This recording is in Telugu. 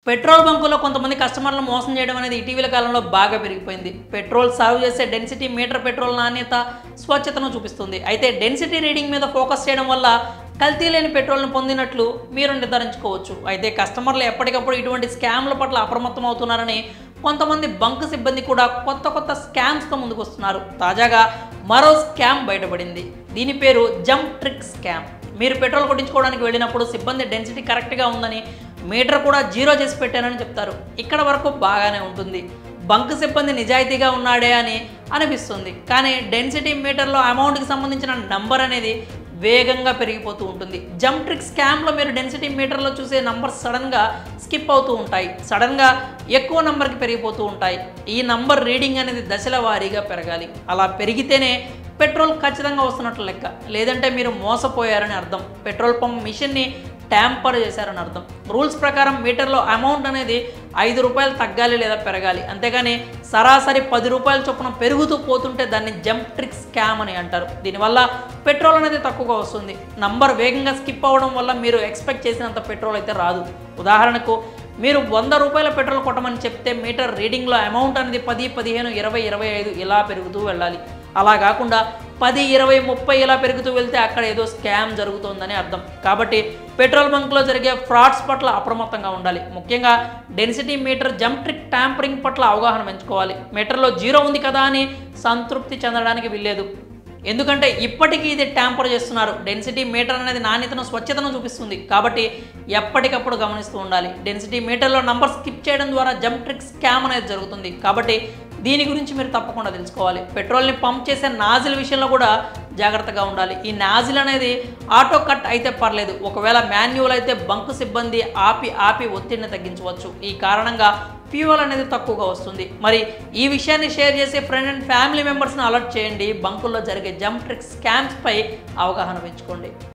పెట్రోల్ బంకులో కొంతమంది కస్టమర్లను మోసం చేయడం అనేది ఇటీవల కాలంలో బాగా పెరిగిపోయింది పెట్రోల్ సర్వ్ చేసే డెన్సిటీ మీటర్ పెట్రోల్ నాణ్యత స్వచ్ఛతను చూపిస్తుంది అయితే డెన్సిటీ రీడింగ్ మీద ఫోకస్ చేయడం వల్ల కల్తీ లేని పెట్రోల్ను పొందినట్లు మీరు నిర్ధారించుకోవచ్చు అయితే కస్టమర్లు ఎప్పటికప్పుడు ఇటువంటి స్కామ్ల పట్ల అప్రమత్తం అవుతున్నారని కొంతమంది బంక్ సిబ్బంది కూడా కొత్త కొత్త స్కామ్స్తో ముందుకు వస్తున్నారు తాజాగా మరో స్కామ్ బయటపడింది దీని పేరు జంప్ ట్రిక్ స్కామ్ మీరు పెట్రోల్ కొట్టించుకోవడానికి వెళ్ళినప్పుడు సిబ్బంది డెన్సిటీ కరెక్ట్గా ఉందని మీటర్ కూడా జీరో చేసి పెట్టానని చెప్తారు ఇక్కడ వరకు బాగానే ఉంటుంది బంక్ సిబ్బంది నిజాయితీగా ఉన్నాడే అని అనిపిస్తుంది కానీ డెన్సిటీ మీటర్లో అమౌంట్కి సంబంధించిన నంబర్ అనేది వేగంగా పెరిగిపోతూ ఉంటుంది జంప్ ట్రిక్ స్కామ్లో మీరు డెన్సిటీ మీటర్లో చూసే నంబర్ సడన్గా స్కిప్ అవుతూ ఉంటాయి సడన్గా ఎక్కువ నంబర్కి పెరిగిపోతూ ఉంటాయి ఈ నంబర్ రీడింగ్ అనేది దశల వారీగా పెరగాలి అలా పెరిగితేనే పెట్రోల్ ఖచ్చితంగా వస్తున్నట్లు లెక్క లేదంటే మీరు మోసపోయారని అర్థం పెట్రోల్ పంప్ మిషన్ని ట్యాంపర్ చేశారని అర్థం రూల్స్ ప్రకారం మీటర్లో అమౌంట్ అనేది ఐదు రూపాయలు తగ్గాలి లేదా పెరగాలి అంతేగాని సరాసరి పది రూపాయల చొప్పున పెరుగుతూ పోతుంటే దాన్ని జంప్ ట్రిక్ స్కామ్ అని అంటారు దీనివల్ల పెట్రోల్ అనేది తక్కువగా వస్తుంది నంబర్ వేగంగా స్కిప్ అవ్వడం వల్ల మీరు ఎక్స్పెక్ట్ చేసినంత పెట్రోల్ అయితే రాదు ఉదాహరణకు మీరు వంద రూపాయల పెట్రోల్ కొట్టమని చెప్తే మీటర్ రీడింగ్లో అమౌంట్ అనేది పది పదిహేను ఇరవై ఇరవై ఐదు ఇలా పెరుగుతూ వెళ్ళాలి అలా కాకుండా పది ఇరవై ముప్పై ఇలా పెరుగుతూ వెళ్తే అక్కడ ఏదో స్కామ్ జరుగుతోందని అర్థం కాబట్టి పెట్రోల్ బంక్లో జరిగే ఫ్రాడ్స్ పట్ల అప్రమత్తంగా ఉండాలి ముఖ్యంగా density meter jump trick tampering పట్ల అవగాహన పెంచుకోవాలి మీటర్లో జీరో ఉంది కదా అని సంతృప్తి చెందడానికి వీల్లేదు ఎందుకంటే ఇప్పటికీ ఇది ట్యాంపర్ చేస్తున్నారు డెన్సిటీ మీటర్ అనేది నాణ్యతను స్వచ్ఛతను చూపిస్తుంది కాబట్టి ఎప్పటికప్పుడు గమనిస్తూ ఉండాలి డెన్సిటీ మీటర్లో నంబర్ స్కిప్ చేయడం ద్వారా జంప్ ట్రిక్ స్కామ్ అనేది జరుగుతుంది కాబట్టి దీని గురించి మీరు తప్పకుండా తెలుసుకోవాలి పెట్రోల్ని పంప్ చేసే నాజిల్ విషయంలో కూడా జాగ్రత్తగా ఉండాలి ఈ నాజిల్ అనేది ఆటో కట్ అయితే పర్లేదు ఒకవేళ మాన్యువల్ అయితే బంకు సిబ్బంది ఆపి ఆపి ఒత్తిడిని తగ్గించవచ్చు ఈ కారణంగా ఫ్యూయల్ అనేది తక్కువగా వస్తుంది మరి ఈ విషయాన్ని షేర్ చేసి ఫ్రెండ్ అండ్ ఫ్యామిలీ మెంబర్స్ని అలర్ట్ చేయండి బంకుల్లో జరిగే జంప్ ట్రిక్ స్కామ్స్పై అవగాహన పెంచుకోండి